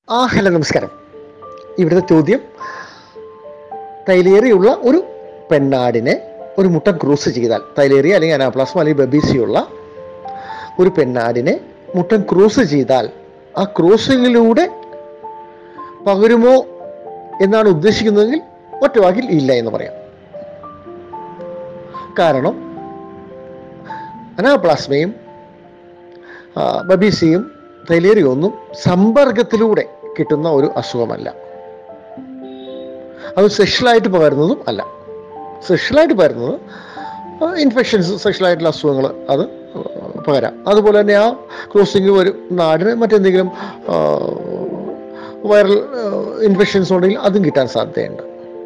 ആ ഹലോ നമസ്കാരം ഇവിടുത്തെ ചോദ്യം തൈലേറിയുള്ള ഒരു പെണ്ണാടിനെ ഒരു മുട്ടൻ ക്രൂസ് ചെയ്താൽ തൈലേറിയ അല്ലെങ്കിൽ അനാപ്ലാസ്മ അല്ലെങ്കിൽ ബബീസിയുള്ള ഒരു പെണ്ണാടിനെ മുട്ടൻ ക്രൂസ് ചെയ്താൽ ആ ക്രൂസിങ്ങിലൂടെ പകരുമോ എന്നാണ് ഉദ്ദേശിക്കുന്നതെങ്കിൽ ഒറ്റ വാക്കിൽ ഇല്ല എന്ന് പറയാം കാരണം അനാപ്ലാസ്മയും ആ, ബബീസിയും തൈലേറിയും ഒന്നും സമ്പർക്കത്തിലൂടെ കിട്ടുന്ന ഒരു അസുഖമല്ല അത് സെക്ഷലായിട്ട് പകരുന്നതും അല്ല സെക്ഷലായിട്ട് പകരുന്നത് ഇൻഫെക്ഷൻസ് സെക്ഷലായിട്ടുള്ള അസുഖങ്ങൾ അത് പകരാം അതുപോലെ തന്നെ ആ ക്രോസിങ് വരും നാടിന് മറ്റെന്തെങ്കിലും വൈറൽ ഇൻഫെക്ഷൻസ് ഉണ്ടെങ്കിൽ അതും കിട്ടാൻ സാധ്യതയുണ്ട്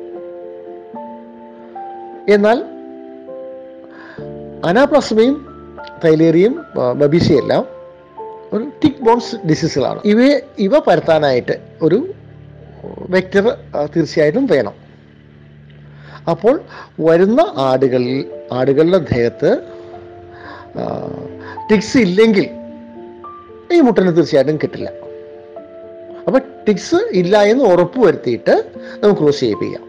എന്നാൽ അനാപ്ലാസ്മയും തൈലേറിയും ബബീസിയും എല്ലാം ഒരു ടിക് ബോൺസ് ഡിസീസുകളാണ് ഇവയെ ഇവ പരത്താനായിട്ട് ഒരു വെക്ടർ തീർച്ചയായിട്ടും വേണം അപ്പോൾ വരുന്ന ആടുകളിൽ ആടുകളുടെ ദേഹത്ത് ടിക്സ് ഇല്ലെങ്കിൽ ഈ മുട്ടന് തീർച്ചയായിട്ടും കിട്ടില്ല അപ്പൊ ടിക്സ് ഇല്ല എന്ന് ഉറപ്പ് വരുത്തിയിട്ട് നമുക്ക് ക്രോസ് ചെയ്യിപ്പിക്കാം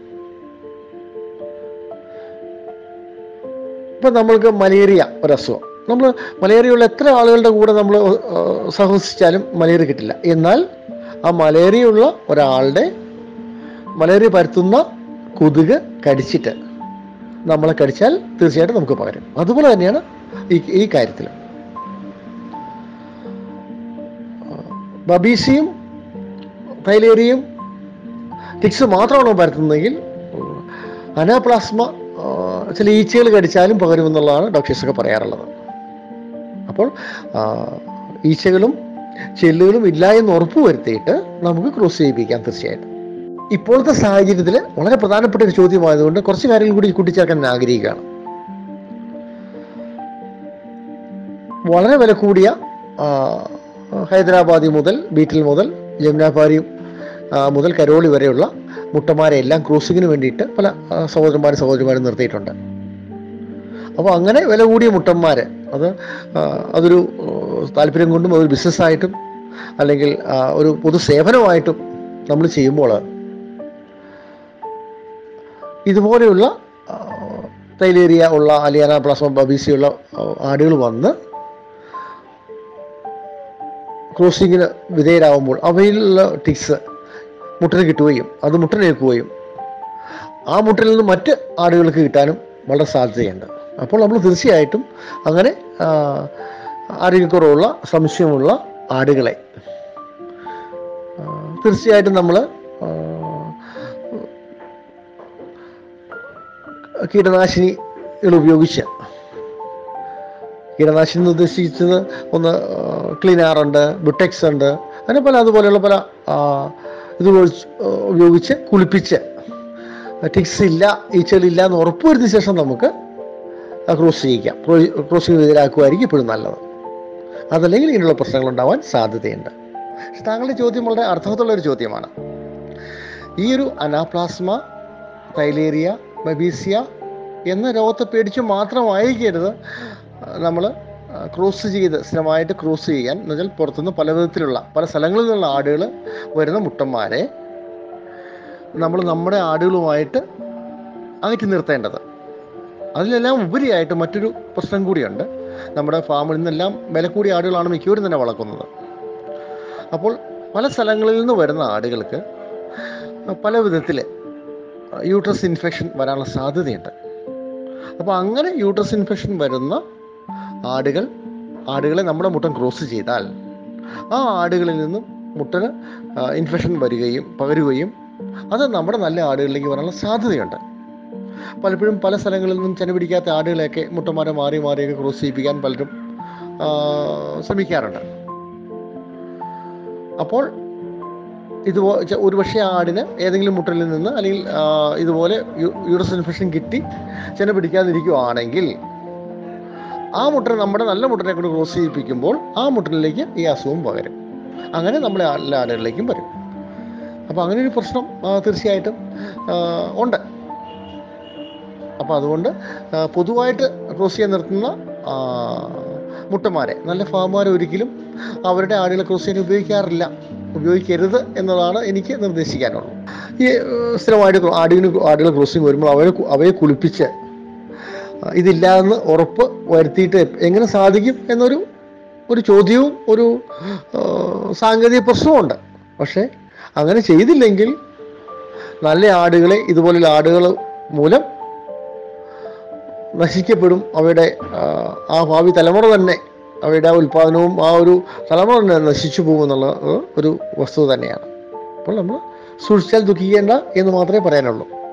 ഇപ്പൊ നമ്മൾക്ക് മലേറിയ ഒരസുഖം നമ്മൾ മലേറിയയുള്ള എത്ര ആളുകളുടെ കൂടെ നമ്മൾ സഹവസിച്ചാലും മലേറിയ കിട്ടില്ല എന്നാൽ ആ മലേറിയയുള്ള ഒരാളുടെ മലേറിയ പരത്തുന്ന കൊതുക് കടിച്ചിട്ട് നമ്മളെ കടിച്ചാൽ തീർച്ചയായിട്ടും നമുക്ക് പകരും അതുപോലെ തന്നെയാണ് ഈ ഈ കാര്യത്തിൽ ബബീസിയും തൈലേറിയും ടിക്സ് മാത്രമാണോ പരത്തുന്നതെങ്കിൽ അനാപ്ലാസ്മ ആ, ചില ഈച്ചകൾ കടിച്ചാലും പകരുമെന്നുള്ളതാണ് ഡോക്ടേഴ്സൊക്കെ പറയാറുള്ളത് അപ്പോൾ ആ, ഈച്ചകളും ചെല്ലുകളും ഇല്ല എന്ന് ഉറപ്പ് വരുത്തിയിട്ട് നമുക്ക് ക്രോസ് ചെയ്യിപ്പിക്കാം തീർച്ചയായിട്ടും ഇപ്പോഴത്തെ സാഹചര്യത്തിൽ വളരെ പ്രധാനപ്പെട്ട ഒരു ചോദ്യമായതുകൊണ്ട് കുറച്ച് കാര്യങ്ങൾ കൂടി കൂട്ടിച്ചേർക്കാൻ ഞാൻ ആഗ്രഹിക്കുകയാണ് വളരെ വില കൂടിയ ആ, ഹൈദരാബാദി മുതൽ ബീറ്റിൽ മുതൽ ജമുനാപാരി ആ, മുതൽ കരോളി വരെയുള്ള മുട്ടന്മാരെ എല്ലാം ക്രൂസിങ്ങിന് വേണ്ടിയിട്ട് പല ആ, സഹോദരന്മാരും സഹോദരിമാരും നിർത്തിയിട്ടുണ്ട് അപ്പോൾ അങ്ങനെ വില കൂടിയ മുട്ടന്മാർ അത് ആ, അതൊരു ആ, താല്പര്യം കൊണ്ടും അതൊരു ബിസിനസ്സായിട്ടും അല്ലെങ്കിൽ ആ, ഒരു പൊതു സേവനമായിട്ടും നമ്മൾ ചെയ്യുമ്പോൾ ഇതുപോലെയുള്ള ആ, തൈലേറിയ ഉള്ള അലിയാന പ്ലാസ്മ ബബീസിയുള്ള ആടുകൾ വന്ന് ക്രോസിങ്ങിന് വിധേയരാകുമ്പോൾ അവയിലുള്ള ടിക്സ് മുട്ടന് കിട്ടുകയും അത് മുട്ടനേൽക്കുകയും ആ മുട്ടനിൽ നിന്ന് മറ്റ് ആടുകൾക്ക് കിട്ടാനും വളരെ സാധ്യതയുണ്ട് അപ്പോൾ നമ്മൾ തീർച്ചയായിട്ടും അങ്ങനെ ആ, ആരോഗ്യക്കുറവുള്ള സംശയമുള്ള ആടുകളെ ആ, തീർച്ചയായിട്ടും നമ്മൾ കീടനാശിനികൾ ഉപയോഗിച്ച് കീടനാശിനി എന്ന് ഉദ്ദേശിച്ചത് ഒന്ന് ക്ലീനാറുണ്ട് ബുട്ടെക്സ് ഉണ്ട് അങ്ങനെ പല അതുപോലെയുള്ള പല ആ, ഇത് ഉപയോഗിച്ച് ഉപയോഗിച്ച് കുളിപ്പിച്ച് ടിക്സ് ഇല്ല ഈച്ചകളില്ല എന്ന് ഉറപ്പുവരുത്തിയ ശേഷം നമുക്ക് ക്രോസ് ചെയ്യിക്കാം ക്രോസിംഗ് എതിരാക്കുമായിരിക്കും ഇപ്പോഴും നല്ലത് അതല്ലെങ്കിൽ ഇങ്ങനെയുള്ള പ്രശ്നങ്ങൾ ഉണ്ടാവാൻ സാധ്യതയുണ്ട് പക്ഷെ താങ്കളുടെ ചോദ്യം വളരെ അർത്ഥവത്തുള്ള ഒരു ചോദ്യമാണ് ഈ ഒരു അനാപ്ലാസ്മ തൈലേറിയ ബബീസിയ എന്ന രോഗത്തെ പേടിച്ച് മാത്രമായിരിക്കരുത് നമ്മൾ ക്രോസ് ചെയ്ത് സ്ഥിരമായിട്ട് ക്രോസ് ചെയ്യാൻ എന്ന് വെച്ചാൽ പുറത്തുനിന്ന് പല വിധത്തിലുള്ള പല സ്ഥലങ്ങളിൽ നിന്നുള്ള ആടുകൾ വരുന്ന മുട്ടന്മാരെ നമ്മൾ നമ്മുടെ ആടുകളുമായിട്ട് അകറ്റി നിർത്തേണ്ടത് അതിലെല്ലാം ഉപരിയായിട്ട് മറ്റൊരു പ്രശ്നം കൂടിയുണ്ട് നമ്മുടെ ഫാമിൽ നിന്നെല്ലാം വില കൂടിയ ആടുകളാണ് മിക്കവരും തന്നെ വളർത്തുന്നത് അപ്പോൾ പല സ്ഥലങ്ങളിൽ നിന്ന് വരുന്ന ആടുകൾക്ക് പല വിധത്തിൽ യൂട്രസ് ഇൻഫെക്ഷൻ വരാനുള്ള സാധ്യതയുണ്ട് അപ്പോൾ അങ്ങനെ യൂട്രസ് ഇൻഫെക്ഷൻ വരുന്ന ആടുകൾ ആടുകളെ നമ്മുടെ മുട്ടൻ ക്രോസ് ചെയ്താൽ ആ ആടുകളിൽ നിന്നും മുട്ടന് ഇൻഫെക്ഷൻ വരികയും പകരുകയും അത് നമ്മുടെ നല്ല ആടുകളിലേക്ക് വരാനുള്ള സാധ്യതയുണ്ട് പലപ്പോഴും പല സ്ഥലങ്ങളിൽ നിന്നും ചെന പിടിക്കാത്ത ആടുകളെയൊക്കെ മുട്ടന്മാരെ മാറി മാറിയൊക്കെ ക്രോസ് ചെയ്യിപ്പിക്കാൻ പലരും ആ, ശ്രമിക്കാറുണ്ട് അപ്പോൾ ഇതുപോലെ ഒരുപക്ഷെ ആ ആടിന് ഏതെങ്കിലും മുട്ടലിൽ നിന്ന് അല്ലെങ്കിൽ ആ, ഇതുപോലെ യു- യൂറസ് ഇൻഫെക്ഷൻ കിട്ടി ചെന പിടിക്കാതിരിക്കുവാണെങ്കിൽ ആ മുട്ടനെ നമ്മുടെ നല്ല മുട്ടനെ കൊണ്ട് ക്രോസ് ചെയ്യിപ്പിക്കുമ്പോൾ ആ മുട്ടനിലേക്ക് ഈ അസുഖം പകരും അങ്ങനെ നമ്മുടെ എല്ലാ ആടുകളിലേക്കും വരും അപ്പോൾ അങ്ങനെ ഒരു പ്രശ്നം ആ, തീർച്ചയായിട്ടും ആ, ഉണ്ട് അപ്പോൾ അതുകൊണ്ട് ആ, പൊതുവായിട്ട് ക്രോസ് ചെയ്യാൻ നിർത്തുന്ന ആ, മുട്ടന്മാരെ നല്ല ഫാമുകാരെ ഒരിക്കലും അവരുടെ ആടുകളെ ക്രോസ് ചെയ്യാൻ ഉപയോഗിക്കാറില്ല ഉപയോഗിക്കരുത് എന്നതാണ് എനിക്ക് നിർദ്ദേശിക്കാനുള്ളത് ഈ ഏഹ്, സ്ഥിരമായിട്ട് ക്രോ- ആടിന് ആടുകൾ ക്രോസിങ് വരുമ്പോൾ അവരെ കു- അവയെ കുളിപ്പിച്ച് ആ, ഇതില്ല എന്ന് ഉറപ്പ് വരുത്തിയിട്ട് എങ്ങനെ സാധിക്കും എന്നൊരു ഒരു ചോദ്യവും ഒരു ആ, സാങ്കേതിക പ്രശ്നമുണ്ട് പക്ഷേ അങ്ങനെ ചെയ്തില്ലെങ്കിൽ നല്ല ആടുകളെ ഇതുപോലുള്ള ആടുകൾ മൂലം നശിക്കപ്പെടും അവയുടെ ആ, ആ ഭാവി തലമുറ തന്നെ അവയുടെ ആ ഉൽപ്പാദനവും ആ ഒരു തലമുറ തന്നെ നശിച്ചു പോകും എന്നുള്ള ഒരു വസ്തുത തന്നെയാണ് അപ്പോൾ നമ്മൾ സൂക്ഷിച്ചാൽ ദുഃഖിക്കേണ്ട എന്ന് മാത്രമേ പറയാനുള്ളൂ